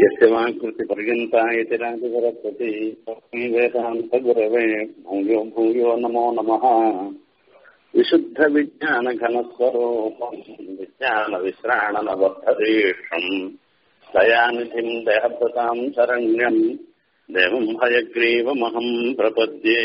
यस्य वाकृतिपर्यन्ता इति राजसरस्वती तस्मै वेदान्तगुरवे भूयो भूयो नमो नमः विशुद्धविज्ञानघनस्वरूपम् विज्ञानविश्राणनबद्धदीक्षम् दयानिधिम् देहभृताम् शरण्यम् देवम् हयग्रीवमहम् प्रपद्ये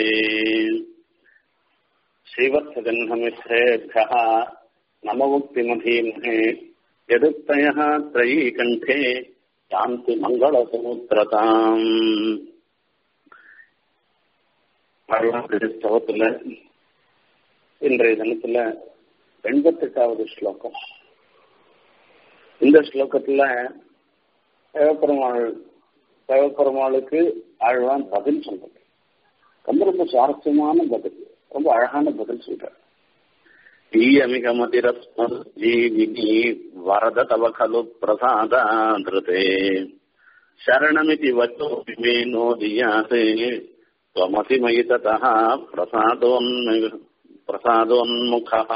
श्रीवत्सजह्नमिश्रेभ्यः नममुक्तिमधीमहे यदुक्तयः त्रयीकण्ठे சாந்தி மங்களசமுத்திரதாம் ஸ்லோகத்துல இன்றைய தினத்துல எண்பத்தெட்டாவது ஸ்லோகம் இந்த ஸ்லோகத்துல தேவப்பெருமாள் தேவப்பெருமாளுக்கு ஆழ்வான் பதில் சொல்றது ரொம்ப ரொம்ப சுவாரஸ்யமான பதில் ரொம்ப அழகான பதில் சொல்றார் ஈயமிகமதிரஸ்மஜீவினி வரத தவ खलु प्रसादादृते शरणमिति वचो मे नोदीयाते त्वमसि मयि ततः प्रसादोन्म प्रसादोन्मुखः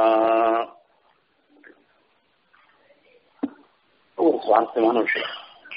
ஒரு சுவாரஸ்யமான விஷயம்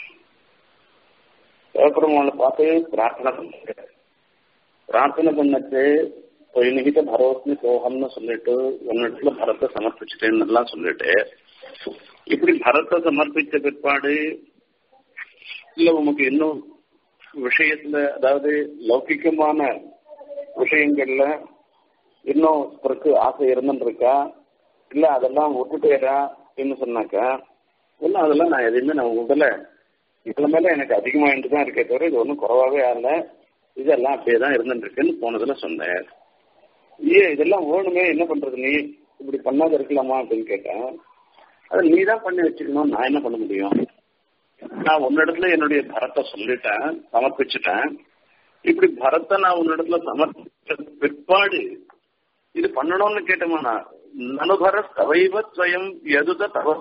சிவபெருமானை பார்த்து பிரார்த்தனை பண்ணிட்டு பிரார்த்தனை பண்ணச்சு நிகித பரோஸ்மி சோகம்னு சொல்லிட்டு உன்னிடத்துல பரத்தை சமர்ப்பிச்சுட்டேன்னு எல்லாம் சொல்லிட்டு இப்படி பரத்தை சமர்ப்பிச்ச பிற்பாடு இல்ல உமக்கு இன்னும் விஷயத்துல அதாவது லௌகிக்கமான விஷயங்கள்ல இன்னும் பிறகு ஆசை இருந்துட்டு இருக்கா இல்ல அதெல்லாம் விட்டுட்டேரா அப்படின்னு சொன்னாக்கா இல்ல அதெல்லாம் நான் எதையுமே நான் விடல இதுல மேல எனக்கு அதிகமாயிட்டு தான் இருக்கே தவிர இது ஒன்றும் குறவாவே ஆகல இதெல்லாம் அப்படியே தான் இருந்துட்டு இருக்குன்னு போனதுல சொன்னேன் ஏன் இதெல்லாம் வேணுமே என்ன பண்றது நீ இப்படி பண்ணாத இருக்கலாமா அப்படின்னு கேட்டேன் அதை நீ தான் பண்ணி வச்சுக்கணும் நான் என்ன பண்ண முடியும் நான் உன்னிடத்துல என்னுடைய பரத்தை சொல்லிட்டேன் சமர்ப்பிச்சுட்டேன் இப்படி பரத்தை நான் உன்னிடத்துல சமர்ப்பிச்ச பிற்பாடு இது பண்ணணும்னு கேட்டோமா நான் நனுபர தவைவ ஸ்வயம் எதுத தவ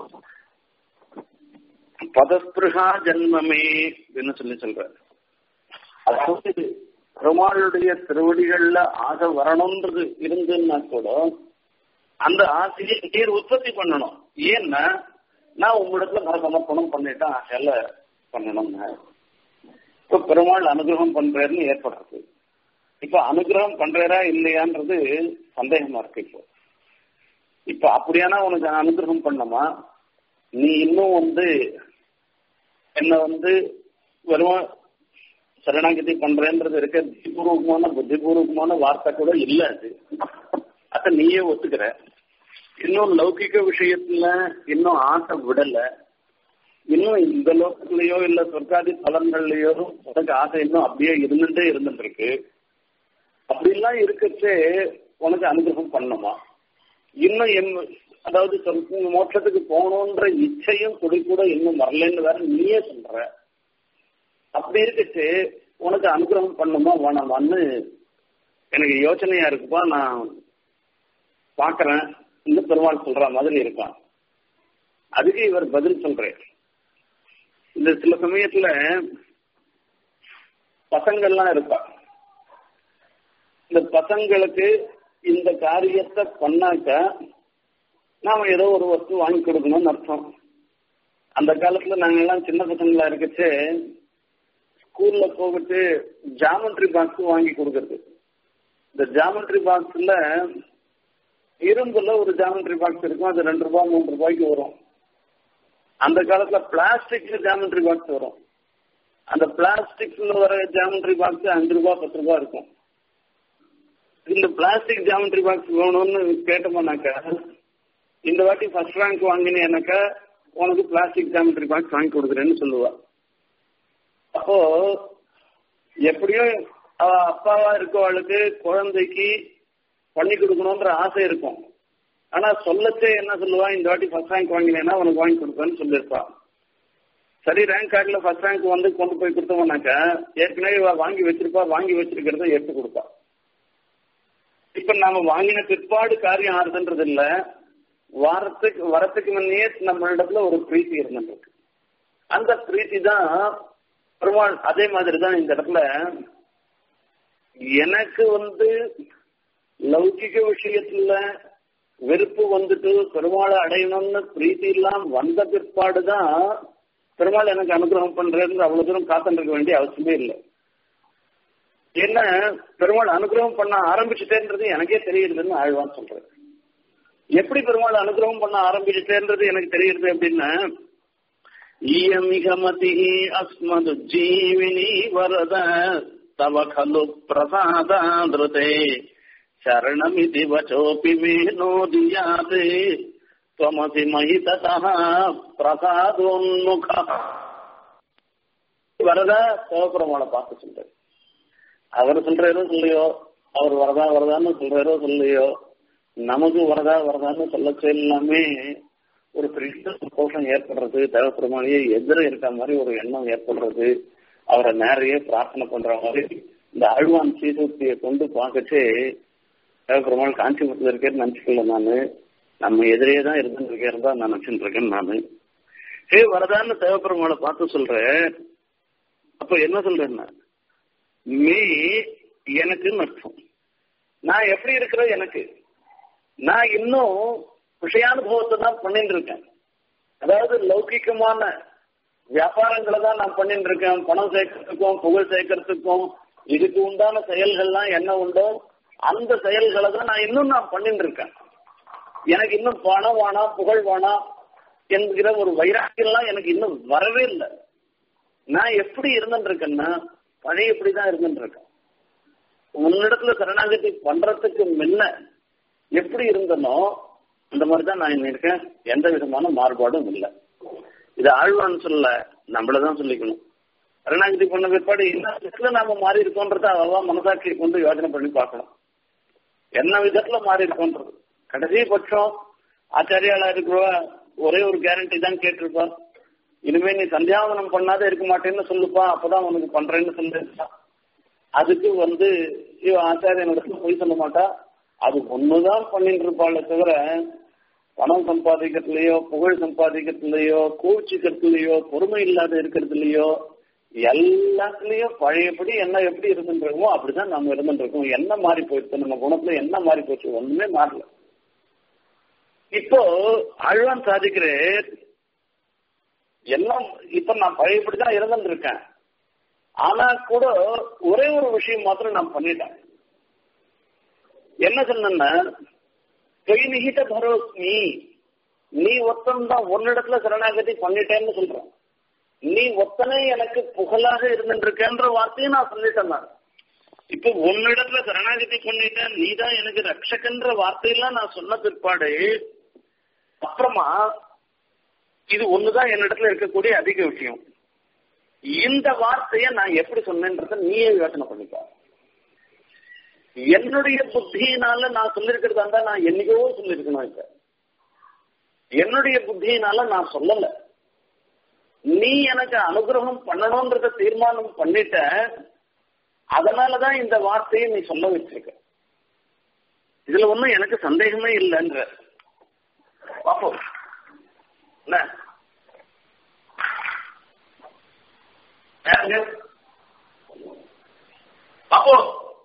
பதஸ்பிருகா ஜென்மமே அப்படின்னு சொல்லி சொல்றாரு அதாவது பெருமாளுடைய திருவடிகள்ல ஆசை வரணும்ன்றது இருந்துன்னா கூட அந்த ஆசையை நீர் உற்பத்தி பண்ணணும் ஏன்னா நான் உங்களிடத்துல நான் சமர்ப்பணம் பண்ணிட்டேன் ஆசையில பண்ணணும்னு இப்ப பெருமாள் அனுகிரகம் பண்றாருன்னு ஏற்படுறது இப்ப அனுகிரகம் பண்றாரா இல்லையான்றது சந்தேகமா இருக்கு இப்போ இப்ப அப்படியானா உனக்கு அனுகிரகம் பண்ணமா நீ இன்னும் வந்து என்ன வந்து வெறும் சரணாகதி பண்றேன்றது இருக்க புத்திபூர்வமான புத்திபூர்வமான வார்த்தை கூட இல்ல அது அத நீயே ஒத்துக்கிற இன்னும் லௌகிக விஷயத்துல இன்னும் ஆசை விடல இன்னும் இந்த லோகத்திலயோ இல்ல சொர்க்காதி பலன்கள்லயோ உனக்கு ஆசை இன்னும் அப்படியே இருந்துட்டே இருந்துட்டு இருக்கு அப்படிலாம் இருக்கச்சே உனக்கு அனுகிரகம் பண்ணணுமா இன்னும் என் அதாவது மோட்சத்துக்கு போகணுன்ற இச்சையும் குடி கூட இன்னும் வரலன்னு வேற நீயே சொல்ற அப்படி இருக்கச்சு உனக்கு அனுகிரகம் பண்ணுமா வேணாமான்னு எனக்கு யோசனையா இருக்குப்பா நான் பாக்குறேன் இன்னும் பெருமாள் சொல்ற மாதிரி இருக்கான் அதுக்கு இவர் பதில் சொல்றேன் இந்த சில சமயத்துல பசங்கள்லாம் இருப்பா இந்த பசங்களுக்கு இந்த காரியத்தை பண்ணாக்க நாம ஏதோ ஒரு வஸ்து வாங்கி கொடுக்கணும்னு அர்த்தம் அந்த காலத்துல நாங்கெல்லாம் சின்ன பசங்களா இருக்கச்சு ஸ்கூல்ல போகிட்டு ஜாமெட்ரி பாக்ஸ் வாங்கி கொடுக்கறது இந்த ஜாமெட்ரி பாக்ஸ்ல இரும்புல ஒரு ஜாமெட்ரி பாக்ஸ் இருக்கும் அது ரெண்டு ரூபாய் மூணு ரூபாய்க்கு வரும் அந்த காலத்துல பிளாஸ்டிக்ல ஜாமெட்ரி பாக்ஸ் வரும் அந்த பிளாஸ்டிக்ல வர ஜாமெட்ரி பாக்ஸ் அஞ்சு ரூபாய் பத்து ரூபாய் இருக்கும் இந்த பிளாஸ்டிக் ஜாமெட்ரி பாக்ஸ் வேணும்னு கேட்டோம்னாக்கா இந்த வாட்டி ஃபர்ஸ்ட் ரேங்க் வாங்கினேனாக்கா உனக்கு பிளாஸ்டிக் ஜாமெட்ரி பாக்ஸ் வாங்கி கொடுக்குறேன்னு சொல்லுவா அப்போ எப்படியும் அவ அப்பாவா இருக்கவளுக்கு குழந்தைக்கு பண்ணி கொடுக்கணும்ன்ற ஆசை இருக்கும் ஆனா சொல்லச்சே என்ன சொல்லுவா இந்த வாட்டி ஃபர்ஸ்ட் ரேங்க் வாங்கினேன்னா உனக்கு வாங்கி கொடுப்பேன்னு சொல்லியிருப்பா சரி ரேங்க் கார்டில் ஃபர்ஸ்ட் ரேங்க் வந்து கொண்டு போய் கொடுத்தோம்னாக்கா ஏற்கனவே வாங்கி வச்சிருப்பா வாங்கி வச்சிருக்கிறத எடுத்து கொடுப்பா இப்ப நாம வாங்கின பிற்பாடு காரியம் ஆறுதுன்றது இல்ல வாரத்துக்கு வரத்துக்கு முன்னே நம்ம இடத்துல ஒரு பிரீத்தி இருந்துருக்கு அந்த பிரீத்தி தான் பெருமாள் அதே மாதிரி தான் இந்த இடத்துல எனக்கு வந்து லௌகிக விஷயத்துல வெறுப்பு வந்துட்டு பெருமாளை அடையணும்னு பிரீத்தி எல்லாம் வந்த பிற்பாடுதான் பெருமாள் எனக்கு அனுகிரகம் பண்றேன்னு அவ்வளவு தூரம் காத்துட்டு இருக்க வேண்டிய அவசியமே இல்லை என்ன பெருமாள் அனுகிரகம் பண்ண ஆரம்பிச்சுட்டேன்றது எனக்கே தெரியுதுன்னு ஆழ்வான்னு சொல்றேன் எப்படி பெருமாள் அனுகிரகம் பண்ண ஆரம்பிச்சுட்டேன்றது எனக்கு தெரியுது அப்படின்னா ஈயமிகமதி அஸ்மது ஜீவினி வரத தவ खलु பிரசாதாதிருதே சரணமிதி வச்சோபி மே நோதியாதே त्वमसि मयि ततः பிரசாதோன்முக வரதா சிவபெருமாளை பார்த்து சொல்றாரு அவர் சொல்றாரோ சொல்லையோ அவர் வரதா வரதான்னு சொல்றாரோ சொல்லையோ நமக்கு வரதா வரதான்னு சொல்ல எல்லாமே ஒரு பெரிய சந்தோஷம் ஏற்படுறது தேவப்பெருமாளையே எதிர இருக்க மாதிரி ஒரு எண்ணம் ஏற்படுறது அவரை நேரையே பிரார்த்தனை பண்ற மாதிரி இந்த ஆழ்வான் சீசூக்தியை கொண்டு பார்க்கச்சே தேவப்பெருமாள் காஞ்சிபுரத்தில் இருக்கேன்னு நினைச்சுக்கல நானு நம்ம எதிரே தான் இருந்துருக்கேன் தான் நான் நினைச்சுட்டு இருக்கேன் நானு ஹே வரதான்னு தேவப்பெருமாளை பார்த்து சொல்றேன் அப்ப என்ன சொல்றேன்னா நீ எனக்குன்னு அர்த்தம் நான் எப்படி இருக்கிற எனக்கு நான் இன்னும் விஷயானுபவத்தை தான் பண்ணிட்டு இருக்கேன் அதாவது லௌகிக்கமான வியாபாரங்களை தான் நான் பண்ணிட்டு இருக்கேன் பணம் சேர்க்கறதுக்கும் புகழ் சேர்க்கறதுக்கும் இதுக்கு உண்டான செயல்கள்லாம் என்ன உண்டோ அந்த செயல்களை தான் நான் இன்னும் நான் பண்ணிட்டு இருக்கேன் எனக்கு இன்னும் பணம் வேணாம் புகழ் வேணாம் என்கிற ஒரு வைராக்கியம்லாம் எனக்கு இன்னும் வரவே இல்லை நான் எப்படி இருந்துட்டு இருக்கேன்னா பழைய எப்படிதான் இருந்துட்டு இருக்கேன் உன்னிடத்துல சரணாகதி பண்றதுக்கு முன்ன எப்படி இருந்தனோ அந்த மாதிரி தான் நான் இருக்கேன் எந்த விதமான மாறுபாடும் இல்லை இது ஆழ்வான்னு சொல்ல நம்மளதான் சொல்லிக்கணும் சரணாகதி பண்ண பிற்பாடு என்ன விதத்துல நாம மாறி இருக்கோன்றத அவன் மனசாட்சியை கொண்டு யோசனை பண்ணி பார்க்கணும் என்ன விதத்துல மாறி இருக்கோன்றது கடைசி பட்சம் ஆச்சாரியாளா இருக்கிறவ ஒரே ஒரு கேரண்டி தான் கேட்டிருப்பா இனிமே நீ சந்தியாவனம் பண்ணாத இருக்க மாட்டேன்னு சொல்லுப்பா அப்பதான் உனக்கு பண்றேன்னு சொல்லிருக்கா அதுக்கு வந்து இவ ஆச்சாரியனிடத்துல போய் சொல்ல மாட்டா அது ஒண்ணுதான் பண்ணிட்டு இருப்பாளே தவிர பணம் சம்பாதிக்கிறதுலயோ புகழ் சம்பாதிக்கிறதுலயோ கோச்சிக்கிறதுலயோ பொறுமை இல்லாத இருக்கிறதுலயோ எல்லாத்துலயும் பழையபடி என்ன எப்படி இருந்துருக்கோமோ அப்படிதான் நம்ம இருந்துட்டு இருக்கோம் என்ன மாறி போயிடுச்சு நம்ம குணத்துல என்ன மாறி போச்சு ஒண்ணுமே மாறல இப்போ ஆழ்வான் சாதிக்கிற எல்லாம் இப்ப நான் பழையபடிதான் இருந்துட்டு இருக்கேன் ஆனா கூட ஒரே ஒரு விஷயம் மாத்திரம் நான் பண்ணிட்டேன் என்ன சொன்னா கை நிகிட்ட பரோஸ்மி நீ ஒத்தன் தான் ஒன்னிடத்துல சரணாகதி பண்ணிட்டேன்னு சொல்றேன் நீ ஒத்தனை எனக்கு புகழாக இருந்துருக்கன்ற வார்த்தையை நான் சொல்லிட்டேன் நான் இப்ப உன்னிடத்துல சரணாகதி பண்ணிட்டேன் நீ தான் எனக்கு ரட்சகன்ற வார்த்தையெல்லாம் நான் சொன்ன பிற்பாடு அப்புறமா இது ஒண்ணுதான் என்னிடத்துல இருக்கக்கூடிய அதிக விஷயம் இந்த வார்த்தைய நான் எப்படி சொன்னேன்றத நீயே யோசனை பண்ணிப்பா என்னுடைய புத்தியினால நான் சொல்லிருக்கிறதா இருந்தா நான் என்னைக்கோ சொல்லிருக்கணும் இப்ப என்னுடைய புத்தியினால நான் சொல்லல நீ எனக்கு அனுகிரகம் பண்ணணும்ன்றத தீர்மானம் பண்ணிட்ட அதனாலதான் இந்த வார்த்தையை நீ சொல்ல வச்சிருக்க இதுல ஒண்ணும் எனக்கு சந்தேகமே இல்லைன்ற பாப்போம் என்ன அப்போ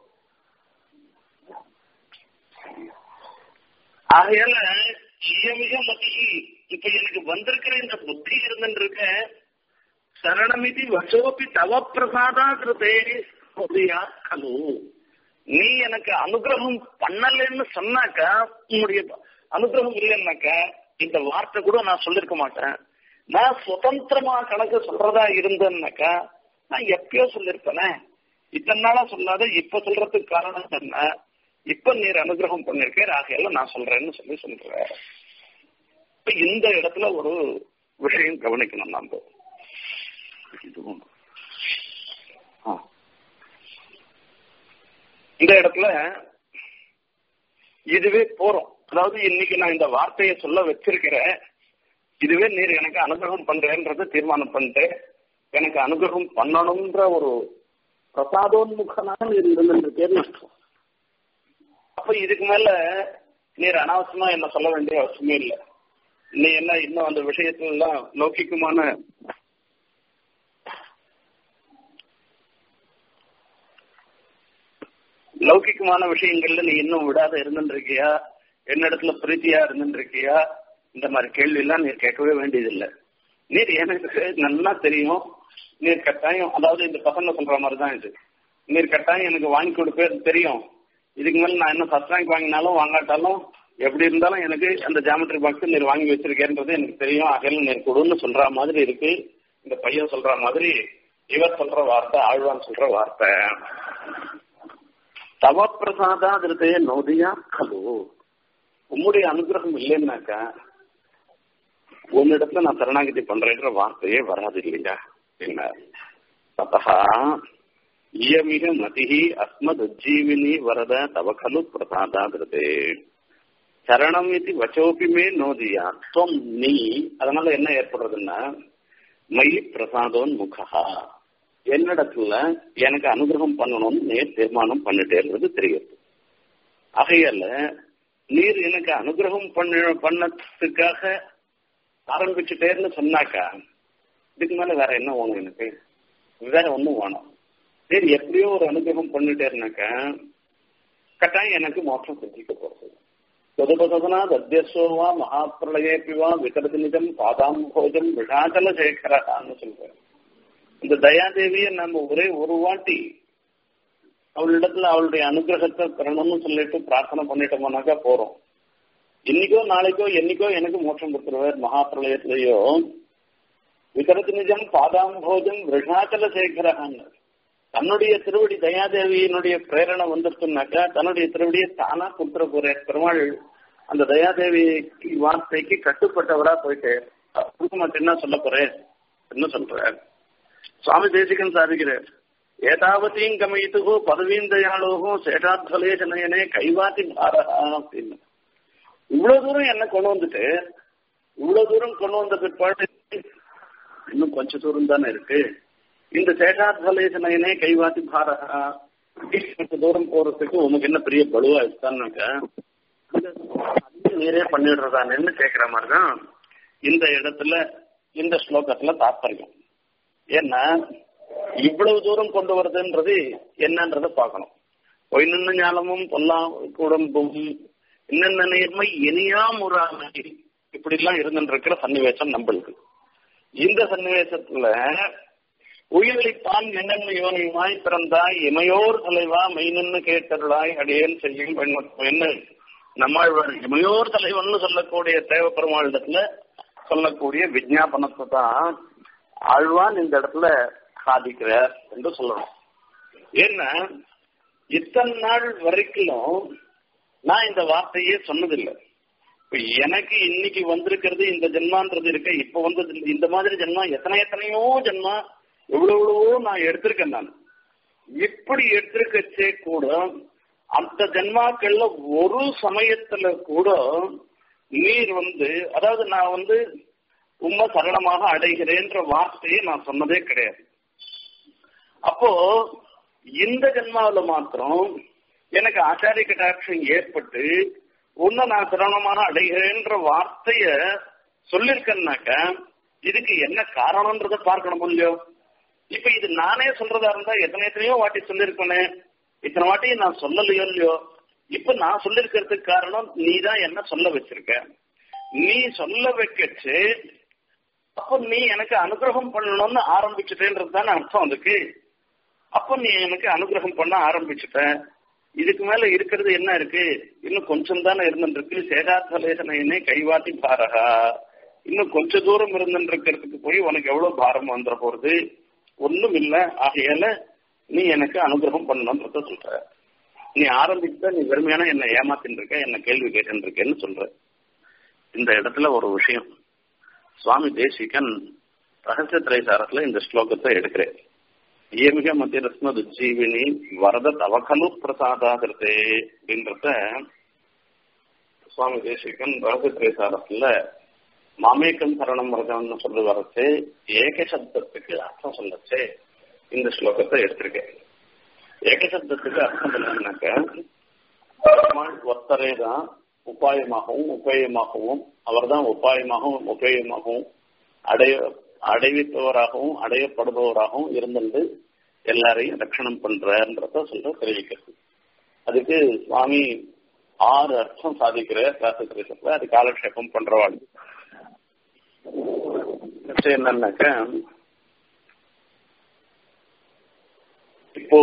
ஆகையால மிக மதி இப்ப எனக்கு வந்திருக்கிற இந்த புத்தி இருந்துட்டு இருக்க சரணமிதி வசோபி தவ பிரசாதா கிருதே கலு நீ எனக்கு அனுகிரகம் பண்ணலன்னு சொன்னாக்கா உன்னுடைய அனுகிரகம் இல்லைன்னாக்கா இந்த வார்த்தை கூட நான் சொல்லிருக்க மாட்டேன் நான் சுதந்திரமா கணக்கு சொல்றதா இருந்தேன்னாக்கா நான் எப்பயோ சொல்லிருப்பேனே இத்தனை நாளா சொல்லாத இப்ப சொல்றதுக்கு காரணம் என்ன இப்ப நீர் அனுகிரகம் பண்ணிருக்கேன் ஆகையால நான் சொல்றேன்னு சொல்லி சொல்றேன் இப்ப இந்த இடத்துல ஒரு விஷயம் கவனிக்கணும் நாம இதுவும் இந்த இடத்துல இதுவே போறோம் அதாவது இன்னைக்கு நான் இந்த வார்த்தையை சொல்ல வச்சிருக்கிறேன் இதுவே நீர் எனக்கு அனுகிரகம் பண்றேன்றத தீர்மானம் பண்ணிட்டு எனக்கு அனுகிரகம் பண்ணணும்ன்ற ஒரு பிரசாதோன்முகனாக நீர் இருந்திருக்கேன்னு அர்த்தம் அப்ப இதுக்கு மேல நீர் அனாவசியமா என்ன சொல்ல வேண்டிய அவசியமே இல்லை நீ என்ன இன்னும் அந்த விஷயத்துல எல்லாம் லௌகிக்கமான லௌகிக்கமான விஷயங்கள்ல நீ இன்னும் விடாத இருந்துருக்கியா என்னிடத்துல பிரீத்தியா இருந்துருக்கியா இந்த மாதிரி கேள்வி எல்லாம் நீ கேட்கவே வேண்டியதில்லை நீர் எனக்கு நல்லா தெரியும் நீர் கட்டாயம் அதாவது இந்த பசங்க சொல்ற மாதிரி தான் இது நீர் கட்டாயம் எனக்கு வாங்கி கொடுப்பேன் தெரியும் இதுக்கு மேல நான் என்ன ஃபர்ஸ்ட் ரேங்க் வாங்கினாலும் வாங்காட்டாலும் எப்படி இருந்தாலும் எனக்கு அந்த ஜாமெட்ரி பாக்ஸ் நீர் வாங்கி வச்சிருக்கேன்றது எனக்கு தெரியும் அகையில் நீர் கொடுன்னு சொல்ற மாதிரி இருக்கு இந்த பையன் சொல்ற மாதிரி இவர் சொல்ற வார்த்தை ஆழ்வான் சொல்ற வார்த்தை தவ பிரசாதா திருத்தே நோதியா கலு உம்முடைய அனுகிரகம் இல்லைன்னாக்கா உன்னிடத்துல நான் சரணாகதி பண்றேன்ற வார்த்தையே வராது இல்லையா என்ன ததா இயமிக மதிஹி அஸ்மத் உஜ்ஜீவினி வரத தவ கலு பிரசாதா திருத்தே சரணம் இது வச்சோப்பி மே நோதியா துவம் நீ அதனால என்ன ஏற்படுறதுன்னா மயி பிரசாதோன் முகா என்னிடத்துல எனக்கு அனுகிரகம் பண்ணணும்னு நேர் தீர்மானம் பண்ணிட்டேன்றது தெரியுது ஆகையால நீர் எனக்கு அனுகிரகம் பண்ண பண்ணதுக்காக ஆரம்பிச்சுட்டேன்னு சொன்னாக்கா இதுக்கு மேல வேற என்ன வேணும் எனக்கு வேற ஒண்ணும் வேணும் சரி எப்படியோ ஒரு அனுகிரகம் பண்ணிட்டேன்னாக்கா கட்டாயம் எனக்கு மோட்சம் சித்திக்க போறது சொதுபசதனா தத்தியஸ்வா மகாபிரளயேப்பி வா விகரதி நிஜம் பாதாம்போஜம் விஷாச்சல சேகரான்னு சொல்றேன் இந்த தயாதேவிய நம்ம ஒரே ஒரு வாட்டி அவளிடத்துல அவளுடைய அனுகிரகத்தை பெறணும்னு சொல்லிட்டு பிரார்த்தனை பண்ணிட்டோம்னாக்கா போறோம் இன்னைக்கோ நாளைக்கோ என்னைக்கோ எனக்கு மோட்சம் கொடுத்துருவார் மகாபிரளயத்திலேயோ விகரத்து நிஜம் பாதாம்போஜம் விஷாச்சல சேகரகான்னு தன்னுடைய திருவடி தயாதேவியினுடைய பிரேரணை வந்துருச்சுனாக்கா தன்னுடைய திருவடியை தானா கொடுத்துட போறார் பெருமாள் அந்த தயாதேவி வார்த்தைக்கு கட்டுப்பட்டவரா போயிட்டு கொடுக்க மாட்டேன் என்ன சொல்ல போறேன் என்ன சொல்றார் சுவாமி தேசிகன் சாதிக்கிறார் ஏதாவத்தையும் கமயித்துகோ பதவியும் தயாளோகோ சேஷாத்வலேசனயனே கைவாத்தி பாரகா அப்படின்னு இவ்வளவு தூரம் என்ன கொண்டு வந்துட்டு இவ்வளவு தூரம் கொண்டு வந்த பிற்பாடு இன்னும் கொஞ்ச தூரம் தானே இருக்கு இந்த சேஷாத்வலேசனயனே கைவாத்தி பாரகா கொஞ்ச தூரம் போறதுக்கு உனக்கு என்ன பெரிய பலுவா இருக்கான்னாக்கா நீரே பண்ணிடுறதானேன்னு கேக்குற மாதிரிதான் இந்த இடத்துல இந்த ஸ்லோகத்துல தாற்பயம் ஏன்னா இவ்வளவு தூரம் கொண்டு வருதுன்றது என்னன்றத பார்க்கணும் பொய்நின்ன ஞானமும் பொல்லா குடும்பம் என்னென்ன நேர்மை இனியா முறாமை இப்படி எல்லாம் இருந்துருக்கிற சன்னிவேசம் நம்மளுக்கு இந்த சன்னிவேசத்துல உயிரிழித்தான் என்னென்ன யோனியுமாய் பிறந்தாய் இமையோர் தலைவா மெய்நின்னு கேட்டருளாய் அடியேன் செய்யும் என்ன நம்மாழ்வார் இமையோர் தலைவன் சொல்லக்கூடிய தேவ பெருமாளிடத்துல சொல்லக்கூடிய விஜாபனத்தை தான் ஆழ்வான் இந்த இடத்துல சாதிக்கிறார் என்று சொல்லணும் ஏன்னா இத்தனை நாள் வரைக்கும் நான் இந்த வார்த்தையே சொன்னதில்லை இப்ப எனக்கு இன்னைக்கு வந்திருக்கிறது இந்த ஜென்மான்றது இருக்க இப்ப வந்தது இந்த மாதிரி ஜென்மா எத்தனை எத்தனையோ ஜென்மா எவ்வளவு எவ்வளவோ நான் எடுத்திருக்கேன் நான் இப்படி எடுத்திருக்கச்சே கூட அந்த ஜென்மாக்கள்ல ஒரு சமயத்துல கூட நீர் வந்து அதாவது நான் வந்து உண்மை சரளமாக அடைகிறேன்ற வார்த்தையை நான் சொன்னதே கிடையாது அப்போ இந்த ஜென்மாவில மாத்திரம் எனக்கு ஆச்சாரிய கட்டாட்சம் ஏற்பட்டு உன்னை நான் சிரமமான அடைகிறேன்ற வார்த்தைய சொல்லிருக்கேன்னாக்க இதுக்கு என்ன காரணம்ன்றத பார்க்கணும் இல்லையோ இப்ப இது நானே சொல்றதா இருந்தா எத்தனை எத்தனையோ வாட்டி சொல்லிருக்கேனே இத்தனை வாட்டி நான் சொல்லலையோ இல்லையோ இப்ப நான் சொல்லிருக்கிறதுக்கு காரணம் நீ தான் என்ன சொல்ல வச்சிருக்க நீ சொல்ல வைக்கச்சு அப்ப நீ எனக்கு அனுகிரகம் பண்ணணும்னு ஆரம்பிச்சுட்டேன்றது தானே அர்த்தம் அதுக்கு அப்ப நீ எனக்கு அனுகிரகம் பண்ண ஆரம்பிச்சுட்ட இதுக்கு மேல இருக்கிறது என்ன இருக்கு இன்னும் கொஞ்சம் தானே இருந்துருக்கு சேதாத்வலேசனையனே கைவாட்டி பாரகா இன்னும் கொஞ்ச தூரம் இருந்துருக்கிறதுக்கு போய் உனக்கு எவ்வளவு பாரம் வந்துட போறது ஒண்ணும் இல்ல ஆகையால நீ எனக்கு அனுகிரகம் பண்ணணும்ன்றத சொல்ற நீ ஆரம்பிச்சுட்ட நீ வெறுமையான என்ன ஏமாத்தின்னு இருக்க என்ன கேள்வி கேட்டு இருக்கேன்னு சொல்ற இந்த இடத்துல ஒரு விஷயம் சுவாமி தேசிகன் ரகசிய திரைசாரத்துல இந்த ஸ்லோகத்தை எடுக்கிறேன் இயமிக மத்திய ரத்ன ஜீவினி வரத தவக்கலு பிரசாதாகிருத்தே அப்படின்றத சுவாமி தேசிகன் ரகசிய திரைசாரத்துல மாமேக்கம் சரணம் வரதம்னு சொல்லி வரச்சு ஏக சப்தத்துக்கு அர்த்தம் சொல்லச்சு இந்த ஸ்லோகத்தை எடுத்திருக்கேன் ஏக சப்தத்துக்கு அர்த்தம் என்னன்னாக்க ஒத்தரே தான் உபாயமாகவும் உபயமாகவும் அவர் தான் உபாயமாகவும் உபயமாகவும் அடைய அடைவிப்பவராகவும் அடையப்படுபவராகவும் இருந்துட்டு எல்லாரையும் ரட்சணம் பண்றன்றத சொல்ற தெரிவிக்கிறது அதுக்கு சுவாமி ஆறு அர்த்தம் சாதிக்கிற ராசகிரேசத்துல அது காலக்ஷேபம் பண்றவாள் விஷயம் என்னன்னாக்க இப்போ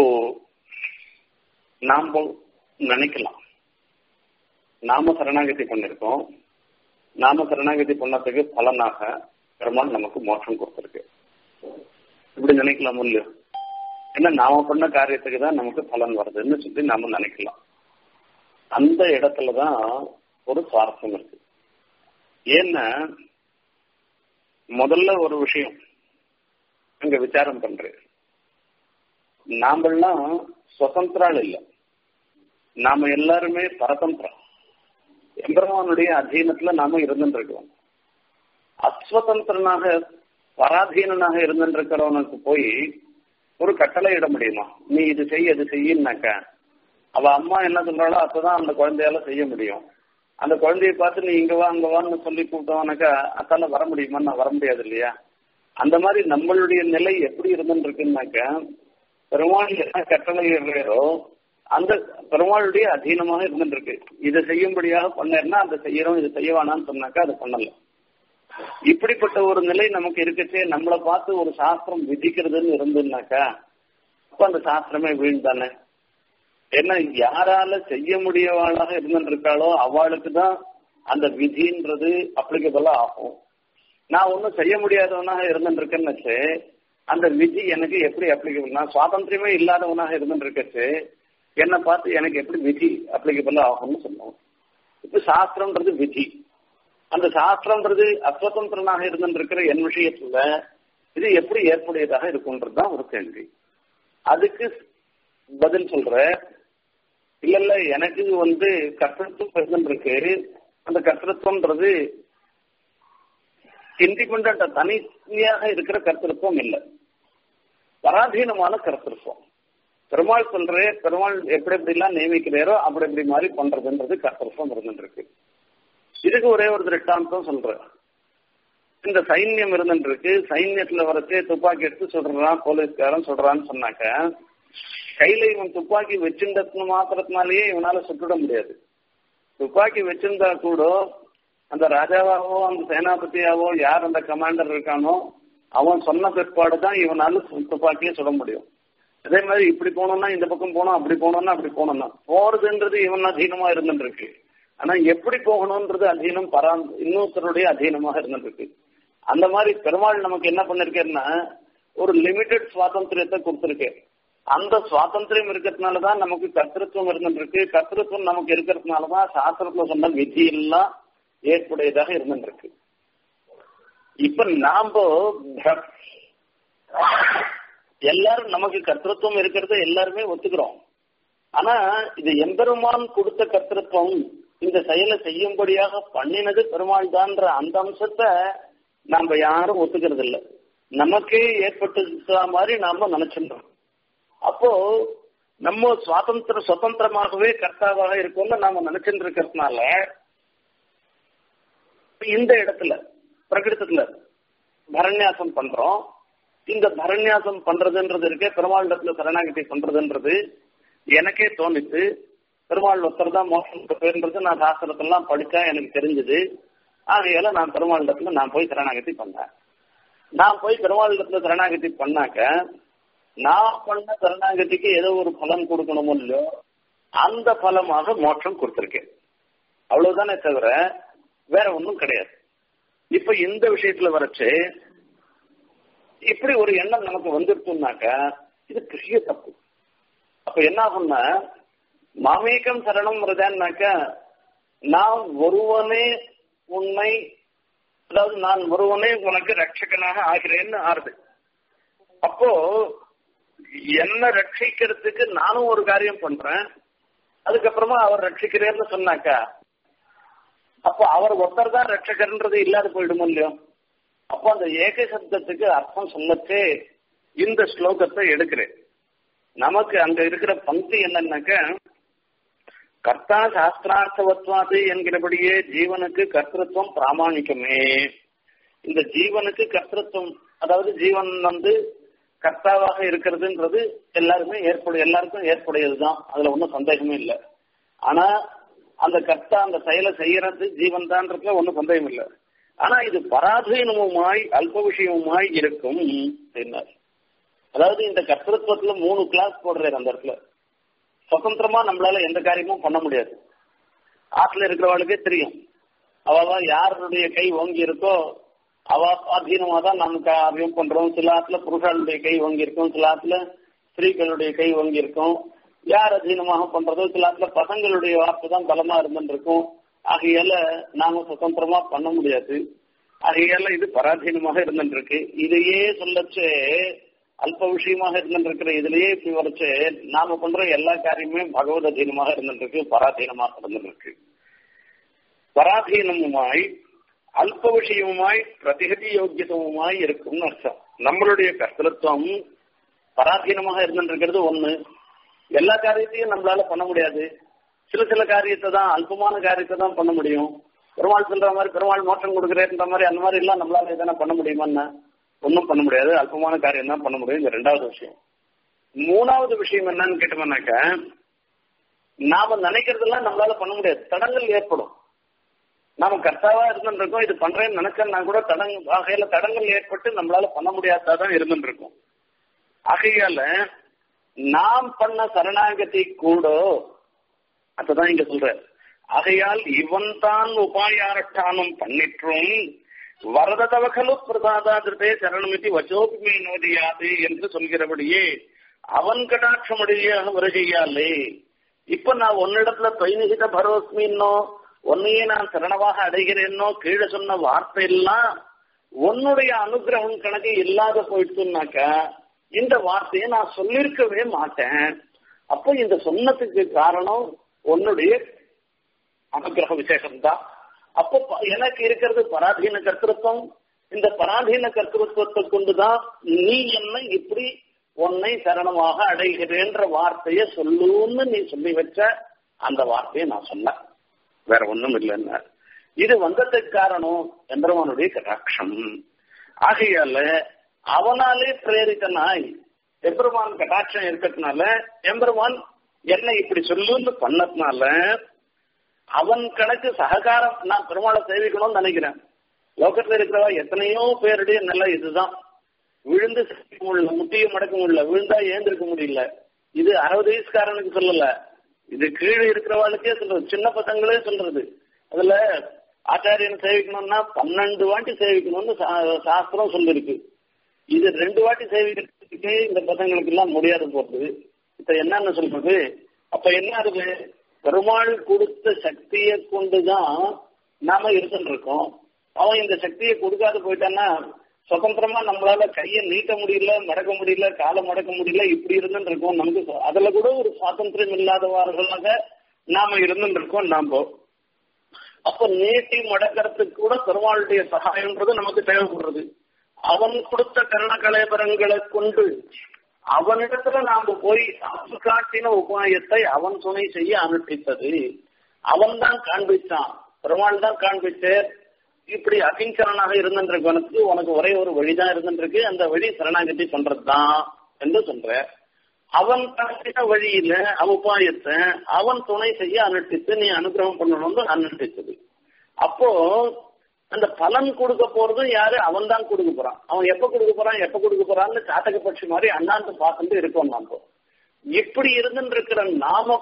நாம் நினைக்கலாம் நாம சரணாகதி பண்ணிருக்கோம் நாம சரணாகதி பண்ணதுக்கு பலனாக பெருமாள் நமக்கு மோட்சம் கொடுத்திருக்கு இப்படி நினைக்கலாம் இல்லையோ ஏன்னா நாம பண்ண காரியத்துக்கு தான் நமக்கு பலன் வருதுன்னு சொல்லி நாம நினைக்கலாம் அந்த இடத்துலதான் ஒரு சுவாரஸ்யம் இருக்கு ஏன்னா முதல்ல ஒரு விஷயம் அங்க விசாரம் பண்றேன் நாமெல்லாம் சுதந்திரால் இல்லை நாம எல்லாருமே பரதந்திரம் எம்பெருமானுடைய அധീனத்துல நாம இருந்துட்டு இருக்கோம் அஸ்வதந்திரனாக பராதீனனாக இருந்துட்டு இருக்கிறவனுக்கு போய் ஒரு கட்டளை இட முடியுமா நீ இது செய் அது செய்யினாக்க அவ அம்மா என்ன சொல்றாளோ அப்பதான் அந்த குழந்தையால செய்ய முடியும் அந்த குழந்தைய பார்த்து நீ இங்க வா அங்க வான்னு சொல்லி கூப்பிட்டவனாக்கா அத்தால வர முடியுமா நான் வர முடியாது இல்லையா அந்த மாதிரி நம்மளுடைய நிலை எப்படி இருந்துட்டு இருக்குன்னாக்க பெருமாள் என்ன கட்டளை இடுறாரோ அந்த பெருமாளுடைய அதீனமாக இருந்துட்டு இருக்கு இதை செய்யும்படியாக பண்ணேன்னா அதை செய்யறோம் இது செய்ய வேணாம்னு சொன்னாக்கா அதை பண்ணல இப்படிப்பட்ட ஒரு நிலை நமக்கு இருக்கச்சே நம்மளை பார்த்து ஒரு சாஸ்திரம் விதிக்கிறதுன்னு இருந்துன்னாக்கா அப்ப அந்த சாஸ்திரமே வீண் தானே ஏன்னா யாரால செய்ய முடியவாளாக இருந்துட்டு இருக்காளோ அவளுக்கு தான் அந்த விதின்றது அப்ளிகபிளா ஆகும் நான் ஒன்றும் செய்ய முடியாதவனாக இருந்துட்டு இருக்கேன்னு வச்சு அந்த விதி எனக்கு எப்படி அப்ளிகபிள் நான் சுவாதந்திரமே இல்லாதவனாக இருந்துட்டு இருக்கச்சு என்னை பார்த்து எனக்கு எப்படி விதி அப்ளிகபிள் ஆகும்னு சொன்னோம் இப்ப சாஸ்திரம்ன்றது விதி அந்த சாஸ்திரம்ன்றது அஸ்வதந்திரனாக இருந்துருக்கிற என் விஷயத்துல இது எப்படி ஏற்புடையதாக இருக்கும்ன்றதுதான் ஒரு கேள்வி அதுக்கு பதில் சொல்ற இல்ல இல்ல எனக்கு வந்து கர்த்தத்துவம் இருந்துருக்கு அந்த கர்த்தத்துவம்ன்றது இண்டிபெண்ட் தனியாக இருக்கிற கர்த்தத்துவம் இல்லை பராதீனமான கர்த்தத்துவம் பெருமாள் சொல்றே பெருமாள் எப்படி எப்படி எல்லாம் நியமிக்கிறாரோ அப்படி இப்படி மாதிரி பண்றதுன்றது கர்த்தத்துவம் இருந்துருக்கு இதுக்கு ஒரே ஒரு திருஷ்டாந்தம் சொல்றேன் இந்த சைன்யம் இருந்துருக்கு சைன்யத்துல வரச்சே துப்பாக்கி எடுத்து சொல்றான் போலீஸ்காரன் சொல்றான்னு சொன்னாக்க கையில இவன் துப்பாக்கி வச்சிருந்தது மாத்திரத்தினாலேயே இவனால சுட்டுட முடியாது துப்பாக்கி வச்சிருந்தா கூட அந்த ராஜாவாவோ அந்த சேனாபதியாவோ யார் அந்த கமாண்டர் இருக்கானோ அவன் சொன்ன பிற்பாடு தான் இவனால துப்பாக்கியே சுட முடியும் அதே மாதிரி இப்படி போனோம்னா இந்த பக்கம் போனோம் அப்படி போனோம்னா அப்படி போனோம்னா போறதுன்றது இவன் அதீனமா இருந்துருக்கு ஆனா எப்படி போகணும்ன்றது அதீனம் பரா இன்னொருத்தருடைய அதீனமாக இருந்துருக்கு அந்த மாதிரி பெருமாள் நமக்கு என்ன பண்ணிருக்கேன்னா ஒரு லிமிடெட் சுவாதந்திரியத்தை கொடுத்துருக்கு அந்த சுவாதந்திரம் இருக்கிறதுனாலதான் நமக்கு கர்த்தத்துவம் இருந்துருக்கு கர்த்தத்துவம் நமக்கு இருக்கிறதுனாலதான் சாஸ்திரத்துல சொன்ன விதி எல்லாம் ஏற்புடையதாக இருந்துருக்கு இப்ப நாம எல்லாரும் நமக்கு கர்த்தத்துவம் இருக்கிறத எல்லாருமே ஒத்துக்கிறோம் ஆனா இது எம்பெருமான் கொடுத்த கர்த்தத்துவம் இந்த செயலை செய்யும்படியாக பண்ணினது பெருமாள் தான்ற அந்த அம்சத்தை நாம யாரும் ஒத்துக்கிறது இல்லை நமக்கே ஏற்பட்டு மாதிரி நாம நினைச்சிருந்தோம் அப்போ நம்ம சுவாதந்திர சுதந்திரமாகவே கர்த்தாவாக இருக்கோம்னு நாம நினைச்சுட்டு இருக்கிறதுனால இந்த இடத்துல பிரகிருத்தத்துல பரண்யாசம் பண்றோம் இந்த பரண்யாசம் பண்றதுன்றது இருக்கே பெருமாளிடத்துல சரணாகதி பண்றதுன்றது எனக்கே தோணித்து பெருமாள் ஒருத்தர் தான் மோசம் பேருன்றது நான் சாஸ்திரத்தெல்லாம் படிச்சா எனக்கு தெரிஞ்சது ஆகையால நான் பெருமாளிடத்துல நான் போய் சரணாகதி பண்ணேன் நான் போய் பெருமாளிடத்துல சரணாகதி பண்ணாக்க நான் பண்ண சரணாகதிக்கு ஏதோ ஒரு பலன் கொடுக்கணுமோ இல்லையோ அந்த பலமாக மோட்சம் கொடுத்திருக்கேன் அவ்வளவுதானே தவிர வேற ஒன்றும் கிடையாது இப்ப இந்த விஷயத்துல வரைச்சு இப்படி ஒரு எண்ணம் நமக்கு வந்துருச்சுனாக்க இது பெரிய தப்பு அப்ப என்ன ஆகும்னா மாமேக்கம் சரணம் வருதான்னாக்க நான் ஒருவனே உண்மை அதாவது நான் ஒருவனே உனக்கு ரட்சகனாக ஆகிறேன்னு ஆறுது அப்போ என்ன ரட்சிக்கிறதுக்கு நானும் ஒரு காரியம் பண்றேன் அதுக்கப்புறமா அவர் ரட்சிக்கிறேன்னு சொன்னாக்கா அப்போ அவர் ஒருத்தர் தான் ரட்சகர்ன்றது இல்லாத போயிடுமோ இல்லையோ அப்போ அந்த ஏக சப்தத்துக்கு அர்த்தம் சொல்லச்சே இந்த ஸ்லோகத்தை எடுக்கிறேன் நமக்கு அங்க இருக்கிற பங்கு என்னன்னாக்க கர்த்தா சாஸ்திரார்த்தவத்வாது என்கிறபடியே ஜீவனுக்கு கர்த்தத்துவம் பிராமணிக்கமே இந்த ஜீவனுக்கு கர்த்தத்துவம் அதாவது ஜீவன் வந்து கர்த்தாவாக இருக்கிறதுன்றது எல்லாருமே ஏற்புடைய எல்லாருக்கும் ஏற்புடையதுதான் அதுல ஒன்றும் சந்தேகமே இல்லை ஆனா அந்த கர்த்தா அந்த செயலை செய்யறது ஜீவன் தான்றதுல ஒன்றும் சந்தேகம் இல்லை ஆனா இது பராதீனமுமாய் அல்ப விஷயமுமாய் இருக்கும் அப்படின்னார் அதாவது இந்த கர்த்தத்துவத்துல மூணு கிளாஸ் போடுறாரு அந்த இடத்துல சுதந்திரமா நம்மளால எந்த காரியமும் பண்ண முடியாது ஆற்றுல இருக்கிறவளுக்கே தெரியும் அவ யாருடைய கை ஓங்கி இருக்கோ அவ அதீனமா தான் நம்ம காரியம் பண்றோம் சில ஆத்துல புருஷாளுடைய கை ஓங்கி இருக்கும் சில ஆத்துல ஸ்திரீகளுடைய கை ஓங்கி இருக்கும் யார் அதீனமாக பண்றதோ சில ஆத்துல பசங்களுடைய வார்த்தை தான் பலமா இருந்துருக்கும் ஆகையால நாம சுதந்திரமா பண்ண முடியாது ஆகையால இது பராதீனமாக இருந்துருக்கு இதையே சொல்லச்சு அல்ப விஷயமாக இருந்துருக்கிற இதுலயே இப்படி வரைச்சு நாம பண்ற எல்லா காரியமுமே பகவத் அதீனமாக இருந்துருக்கு பராதீனமாக இருந்துருக்கு பராதீனமுமாய் அல்ப விஷயமுமாய் பிரதிகதி யோக்கியத்துவமாய் இருக்கும்னு அர்த்தம் நம்மளுடைய கர்த்தத்துவம் பராதீனமாக இருந்துருக்கிறது ஒண்ணு எல்லா காரியத்தையும் நம்மளால பண்ண முடியாது சில சில காரியத்தை தான் அல்பமான காரியத்தை தான் பண்ண முடியும் பெருமாள் சொல்ற மாதிரி பெருமாள் மோட்டம் கொடுக்குறேன்ற மாதிரி அந்த மாதிரி எல்லாம் நம்மளால எதனா பண்ண முடியுமான்னா ஒன்றும் பண்ண முடியாது அல்பமான காரியம் தான் பண்ண முடியும் இந்த ரெண்டாவது விஷயம் மூணாவது விஷயம் என்னன்னு கேட்டோம்னாக்க நாம நினைக்கிறதெல்லாம் நம்மளால பண்ண முடியாது தடங்கள் ஏற்படும் நாம கர்த்தாவா இருந்துருக்கோம் இது பண்றேன்னு நினைச்சா கூட தடங் வகையில தடங்கள் ஏற்பட்டு நம்மளால பண்ண முடியாததான் இருந்துருக்கும் ஆகையால நாம் பண்ண சரணாகதி கூட அதுதான் இங்க சொல்ற ஆகையால் இவன் தான் உபாயாரட்டானம் பண்ணிற்றும் வரதவகலு பிரசாதாதிருத்தே சரணமிதி வச்சோபிமே நோதியாது என்று சொல்கிறபடியே அவன் கடாட்சமடியாக வருகையாலே இப்ப நான் உன்னிடத்துல தொய்நிகித பரோஸ்மின்னோ உன்னையே நான் சரணமாக அடைகிறேன்னோ கீழே சொன்ன வார்த்தை எல்லாம் உன்னுடைய அனுகிரகம் கணக்கு இல்லாத போயிடுச்சுனாக்கா இந்த வார்த்தையை நான் சொல்லிருக்கவே மாட்டேன் அப்போ இந்த சொன்னதுக்கு காரணம் உன்னுடைய அனுகிரக விசேஷம்தான் அப்போ எனக்கு இருக்கிறது பராதீன கர்த்தத்துவம் இந்த பராதீன கர்த்தத்துவத்தை கொண்டுதான் நீ என்ன இப்படி உன்னை சரணமாக அடைகிறேன்ற வார்த்தைய சொல்லுன்னு நீ சொல்லி வச்ச அந்த வார்த்தையை நான் சொன்னேன் வேற ஒண்ணும் இல்லைன்னா இது வந்ததுக்கு காரணம் எம்பெருமானுடைய கடாட்சம் ஆகையால அவனாலே பிரேரித்தனாய் எம்பெருமான் கடாட்சம் இருக்கிறதுனால எம்பெருமான் என்ன இப்படி சொல்லுன்னு பண்ணதுனால அவன் கணக்கு சககாரம் நான் பெருமாளை சேவிக்கணும்னு நினைக்கிறேன் லோகத்துல இருக்கிறவா எத்தனையோ பேருடைய நிலை இதுதான் விழுந்து சிரிக்க முடியல முட்டியும் மடக்க முடியல விழுந்தா ஏந்திருக்க முடியல இது அறுபது வயசுக்காரனுக்கு சொல்லல இது கீழே இருக்கிறவாளுக்கே சொல்றது சின்ன பசங்களே சொல்றது அதுல ஆச்சாரியன் சேவிக்கணும்னா பன்னெண்டு வாட்டி சேவிக்கணும்னு சாஸ்திரம் சொல்லிருக்கு இது ரெண்டு வாட்டி சேவிக்கிறதுக்கே இந்த பசங்களுக்கு எல்லாம் முடியாது போறது இப்ப என்னன்னு சொல்றது அப்ப என்ன இருக்கு பெருமாள் கொடுத்த சக்தியை கொண்டுதான் நாம இருந்துட்டு இருக்கோம் அவன் இந்த சக்தியை கொடுக்காத போயிட்டான்னா சுதந்திரமா நம்மளால கையை நீட்ட முடியல மடக்க முடியல காலை மடக்க முடியல இப்படி இருந்துட்டு இருக்கோம் நமக்கு அதுல கூட ஒரு சுவாதந்திரம் இல்லாதவர்களாக நாம இருந்துட்டு இருக்கோம் நாம அப்ப நீட்டி மடக்கிறதுக்கு கூட பெருமாளுடைய சகாயம்ன்றது நமக்கு தேவைப்படுறது அவன் கொடுத்த கருண கலைபரங்களை கொண்டு அவனிடத்துல நாம போய் அவன் காட்டின உபாயத்தை அவன் துணை செய்ய அனுஷ்டித்தது அவன் தான் காண்பிச்சான் பெருமாள் தான் காண்பிச்சு இப்படி அகிங்கரனாக இருந்துருக்கவனுக்கு உனக்கு ஒரே ஒரு வழிதான் இருந்துருக்கு அந்த வழி சரணாகதி பண்றதுதான் என்று சொல்ற அவன் காட்டின வழியில உபாயத்தை அவன் துணை செய்ய அனுஷ்டித்து நீ அனுகிரகம் பண்ணணும்னு அனுஷ்டித்தது அப்போ அந்த பலன் கொடுக்க போறதும் யாரு அவன் தான் கொடுக்க போறான் அவன் எப்ப கொடுக்க போறான் எப்ப கொடுக்க போறான்னு சாத்தக பட்சி மாதிரி அண்ணாந்து பார்த்துட்டு இருக்கோம் நாம இப்படி இருந்துட்டு இருக்கிற நாம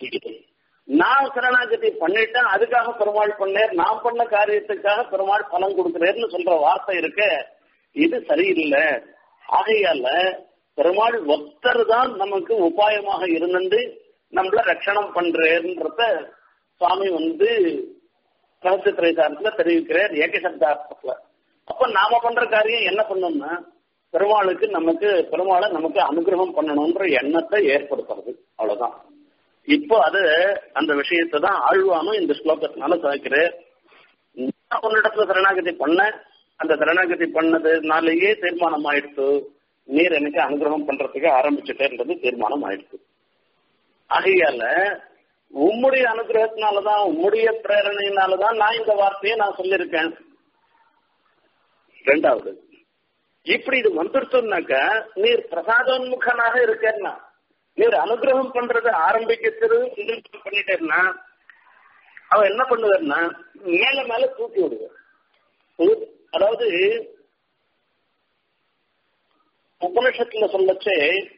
நான் சரணாகதி பண்ணிட்டேன் அதுக்காக பெருமாள் பண்ணேர் நான் பண்ண காரியத்துக்காக பெருமாள் பலன் கொடுக்கிறேன்னு சொல்ற வார்த்தை இருக்க இது சரியில்லை ஆகையால பெருமாள் ஒத்தர் தான் நமக்கு உபாயமாக இருந்துட்டு நம்மள ரட்சணம் பண்றேன்றத சுவாமி வந்து ரகசிய திரைசாரத்துல தெரிவிக்கிறார் ஏகசப்தார்த்தத்துல அப்ப நாம பண்ற காரியம் என்ன பண்ணோம்னா பெருமாளுக்கு நமக்கு பெருமாளை நமக்கு அனுகிரகம் பண்ணணும்ன்ற எண்ணத்தை ஏற்படுத்துறது அவ்வளவுதான் இப்போ அது அந்த விஷயத்தை தான் ஆழ்வானும் இந்த ஸ்லோகத்தினால சாய்க்கிறார் நான் உன்னிடத்துல சரணாகதி பண்ண அந்த சரணாகதி பண்ணதுனாலேயே தீர்மானம் ஆயிடுச்சு நீர் எனக்கு அனுகிரகம் பண்றதுக்கு ஆரம்பிச்சுட்டேன்றது தீர்மானம் ஆயிடுச்சு ஆகையால உம்முடைய அனுகிரகத்தினாலதான் உம்முடைய பிரேரணையினாலதான் நான் இந்த வார்த்தையை நான் சொல்லியிருக்கேன் ரெண்டாவது இப்படி இது வந்துருச்சுனாக்க நீர் பிரசாதோன்முகனாக இருக்கேன்னா நீர் அனுகிரகம் பண்றது ஆரம்பிக்கிறது பண்ணிட்டேன்னா அவன் என்ன பண்ணுவார்னா மேல மேல தூக்கி விடுவார் அதாவது உபனிஷத்துல சொல்லச்சே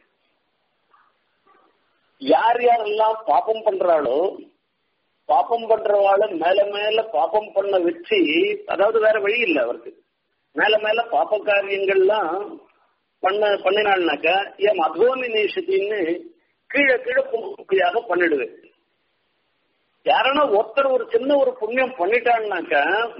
யார் யாரெல்லாம் பாப்பம் பண்றாளோ பாப்பம் பண்றவாள மேல மேல பாப்பம் பண்ண வச்சு அதாவது வேற வழி இல்லை அவருக்கு மேல மேல பாப்ப காரியங்கள்லாம் பண்ண பண்ணினாள்னாக்க ஏன் மதுவமி நேஷத்தின்னு கீழே கீழே புண்ணியாக பண்ணிடுவேன் யாரனா ஒருத்தர் ஒரு சின்ன ஒரு புண்ணியம் பண்ணிட்டான்னாக்க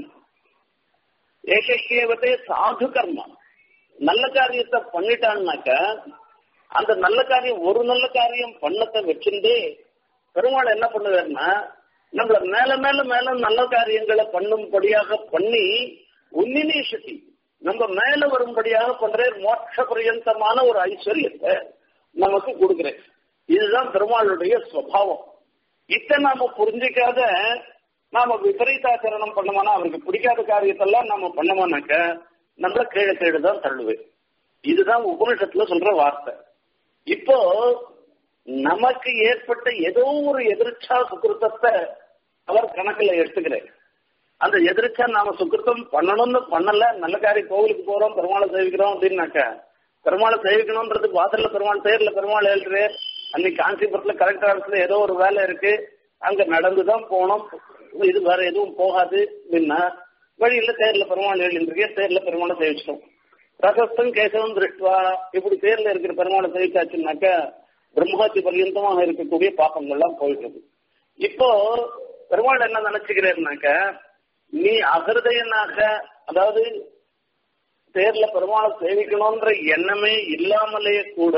ஏகேவத்தே சாது கர்மா நல்ல காரியத்தை பண்ணிட்டான்னாக்க அந்த நல்ல காரியம் ஒரு நல்ல காரியம் பண்ணத்தை வச்சிருந்தே பெருமாள் என்ன பண்ணுவார்னா நம்மள மேல மேல மேல நல்ல காரியங்களை பண்ணும்படியாக பண்ணி உன்னினே சக்தி நம்ம மேல வரும்படியாக பண்ற மோட்ச பரியந்தமான ஒரு ஐஸ்வர்யத்தை நமக்கு கொடுக்கிறேன் இதுதான் பெருமாளுடைய சுவாவம் இத்த நாம புரிஞ்சிக்காத நாம விபரீதாச்சரணம் பண்ணோம்னா அவருக்கு பிடிக்காத காரியத்தெல்லாம் நாம பண்ணோம்னாக்க நம்மள கீழே கீழே தான் தள்ளுவேன் இதுதான் உபனிஷத்துல சொல்ற வார்த்தை இப்போ நமக்கு ஏற்பட்ட ஏதோ ஒரு எதிர்ச்சா சுக்கிருத்தத்தை அவர் கணக்குல எடுத்துக்கிறேன் அந்த எதிர்ச்சா நாம சுக்கிருத்தம் பண்ணணும்னு பண்ணல நல்ல காரியம் கோவிலுக்கு போறோம் பெருமாளை சேவிக்கிறோம் அப்படின்னாக்க பெருமாளை சேவிக்கணும்ன்றது வாசல்ல பெருமாள் தேர்ல பெருமாள் ஏழ்றே அன்னைக்கு காஞ்சிபுரத்துல கலெக்டர் ஆஃபீஸ்ல ஏதோ ஒரு வேலை இருக்கு அங்க நடந்துதான் போனோம் இது வேற எதுவும் போகாது அப்படின்னா வழியில தேர்ல பெருமாள் எழுந்திருக்கே தேர்ல பெருமாளை சேவிச்சிட்டோம் ரசஸ்தம் கேசவம் திருஷ்டுவா இப்படி தேர்ல இருக்கிற பெருமாளை சேவிச்சாச்சுன்னாக்க பிரம்மஹத்தி பர்யந்தமாக இருக்கக்கூடிய பாப்பங்கள்லாம் போயிடுது இப்போ பெருமாள் என்ன நினைச்சுக்கிறேன்னாக்க நீ அகிருதயனாக அதாவது தேர்ல பெருமாளை சேவிக்கணும்ன்ற எண்ணமே இல்லாமலே கூட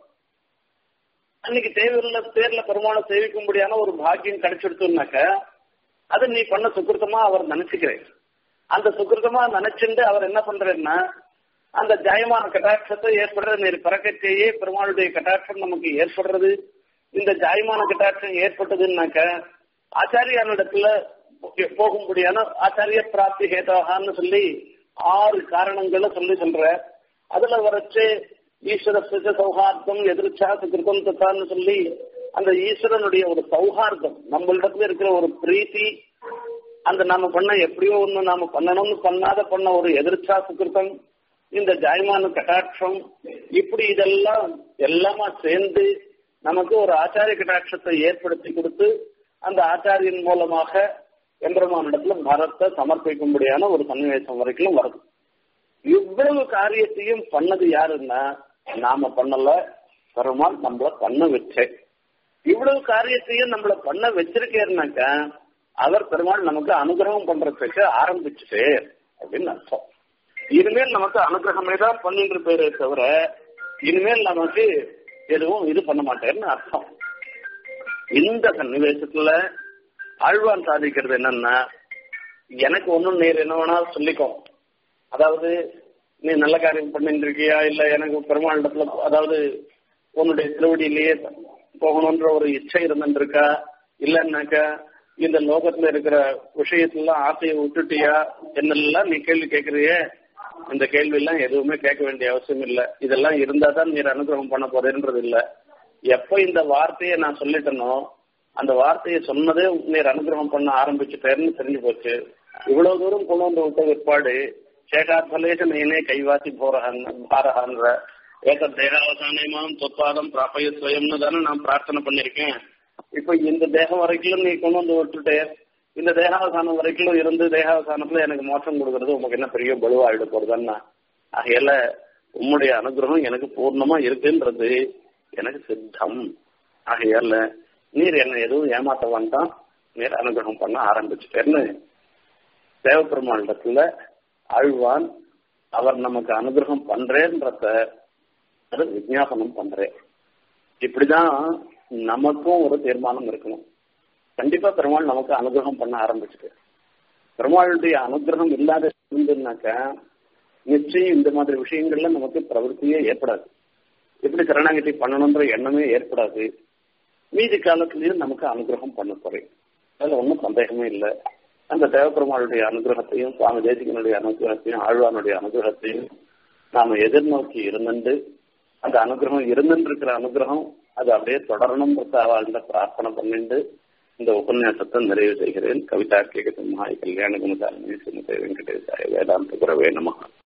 அன்னைக்கு தேவையில்ல தேர்ல பெருமாளை சேவிக்கும்படியான ஒரு பாக்கியம் கிடைச்சிடுச்சுனாக்க அது நீ பண்ண சுக்கிருத்தமா அவர் நினைச்சுக்கிறேன் அந்த சுக்கிருத்தமா நினைச்சுட்டு அவர் என்ன பண்றேன்னா அந்த ஜெயமான கட்டாட்சத்தை ஏற்படுறது நீர் பிறக்கச்சேயே பெருமாளுடைய கட்டாட்சம் நமக்கு ஏற்படுறது இந்த ஜாயமான கட்டாட்சம் ஏற்பட்டதுன்னாக்க ஆச்சாரியானிடத்துல போகும்படியான ஆச்சாரிய பிராப்தி ஹேதாகான்னு சொல்லி ஆறு காரணங்களை சொல்லி சொல்ற அதுல வரைச்சு ஈஸ்வர சிஜ சௌஹார்த்தம் எதிர்ச்சா சுகிருத்தம் தத்தான்னு சொல்லி அந்த ஈஸ்வரனுடைய ஒரு சௌஹார்த்தம் நம்மளிடத்துல இருக்கிற ஒரு பிரீத்தி அந்த நாம பண்ண எப்படியோ ஒண்ணு நாம பண்ணணும்னு பண்ணாத பண்ண ஒரு எதிர்ச்சா சுகிருத்தம் இந்த ஜாய்மான கட்டாட்சம் இப்படி இதெல்லாம் எல்லாமா சேர்ந்து நமக்கு ஒரு ஆச்சாரிய கட்டாட்சத்தை ஏற்படுத்தி கொடுத்து அந்த ஆச்சாரியின் மூலமாக எம்பெருமானிடத்துல பரத்தை சமர்ப்பிக்கும்படியான ஒரு சன்னிவேசம் வரைக்கும் வருது இவ்வளவு காரியத்தையும் பண்ணது யாருன்னா நாம பண்ணல பெருமாள் நம்மள பண்ண வச்சே இவ்வளவு காரியத்தையும் நம்மள பண்ண வச்சிருக்கேன்னாக்கா அவர் பெருமாள் நமக்கு அனுகிரகம் பண்றதுக்கு ஆரம்பிச்சுட்டு அப்படின்னு அர்த்தம் இனிமேல் நமக்கு அனுகிரகமே தான் பண்ணிட்டு பேரே தவிர இனிமேல் நமக்கு எதுவும் இது பண்ண மாட்டேன்னு அர்த்தம் இந்த சன்னிவேசத்துல ஆழ்வான் சாதிக்கிறது என்னன்னா எனக்கு ஒன்னும் நீர் என்ன வேணாலும் சொல்லிக்கோ அதாவது நீ நல்ல காரியம் பண்ணிட்டு இருக்கியா இல்ல எனக்கு பெருமாளிடத்துல அதாவது உன்னுடைய திருவடியிலேயே போகணுன்ற ஒரு இச்சை இருந்துருக்கா இல்லைன்னாக்கா இந்த லோகத்துல இருக்கிற விஷயத்துல ஆசையை விட்டுட்டியா என்னெல்லாம் நீ கேள்வி கேட்கறியே இந்த கேள்வி எல்லாம் எதுவுமே கேட்க வேண்டிய அவசியம் இல்ல இதெல்லாம் இருந்தா தான் நீர் அனுகிரகம் பண்ண போறேன்றது இல்ல எப்ப இந்த வார்த்தையை நான் சொல்லிட்டனோ அந்த வார்த்தையை சொன்னதே நீர் அனுகிரகம் பண்ண ஆரம்பிச்சுட்டேன்னு தெரிஞ்சு போச்சு இவ்வளவு தூரம் கொண்டு வந்து விட்ட பிற்பாடு சேகார்பலேஷ நீனே கைவாசி போறஹன் பாரஹான்ற ஏக தேகாவசானமாம் தொத்பாதம் பிராபய ஸ்வயம்னு தானே நான் பிரார்த்தனை பண்ணிருக்கேன் இப்ப இந்த தேகம் வரைக்கும் நீ கொண்டு வந்து விட்டுட்டு இந்த தேகாவசானம் வரைக்கும் இருந்து தேகாவசானத்துல எனக்கு மோசம் கொடுக்கறது உமக்கு என்ன பெரிய பலுவாயிட போறதுன்னா ஆகையால உம்முடைய அனுகிரகம் எனக்கு பூர்ணமா இருக்குன்றது எனக்கு சித்தம் ஆகையால நீர் என்ன எதுவும் ஏமாத்த வேண்டாம் நீர் அனுகிரகம் பண்ண ஆரம்பிச்சுட்டேன்னு தேவப்பெருமாண்டத்துல ஆழ்வான் அவர் நமக்கு அனுகிரகம் பண்றேன்றத அது விஜாபனம் பண்றேன் இப்படிதான் நமக்கும் ஒரு தீர்மானம் இருக்கணும் கண்டிப்பா பெருமாள் நமக்கு அனுகிரகம் பண்ண ஆரம்பிச்சுட்டு பெருமாளுடைய அனுகிரகம் இல்லாத இருந்துனாக்கா நிச்சயம் இந்த மாதிரி விஷயங்கள்ல நமக்கு பிரவருத்தியே ஏற்படாது எப்படி சரணாகதி பண்ணணுன்ற எண்ணமே ஏற்படாது மீதி காலத்திலயும் நமக்கு அனுகிரகம் பண்ண போறேன் அதுல ஒன்றும் சந்தேகமே இல்லை அந்த தேவப்பெருமாளுடைய அனுகிரகத்தையும் சுவாமி தேசிகனுடைய அனுகிரகத்தையும் ஆழ்வானுடைய அனுகிரகத்தையும் நாம எதிர்நோக்கி இருந்துட்டு அந்த அனுகிரகம் இருந்துட்டு இருக்கிற அனுகிரகம் அது அப்படியே தொடரணும்ன்றத அவள்கிட்ட பிரார்த்தனை பண்ணிட்டு இந்த உபன்யாசத்தை நிறைவு செய்கிறேன் கவிதார்க்கிக சிம்ஹாய் கல்யாண குணசாலினி சுமதே வெங்கடேசாய வேதாந்த குரவே நமகா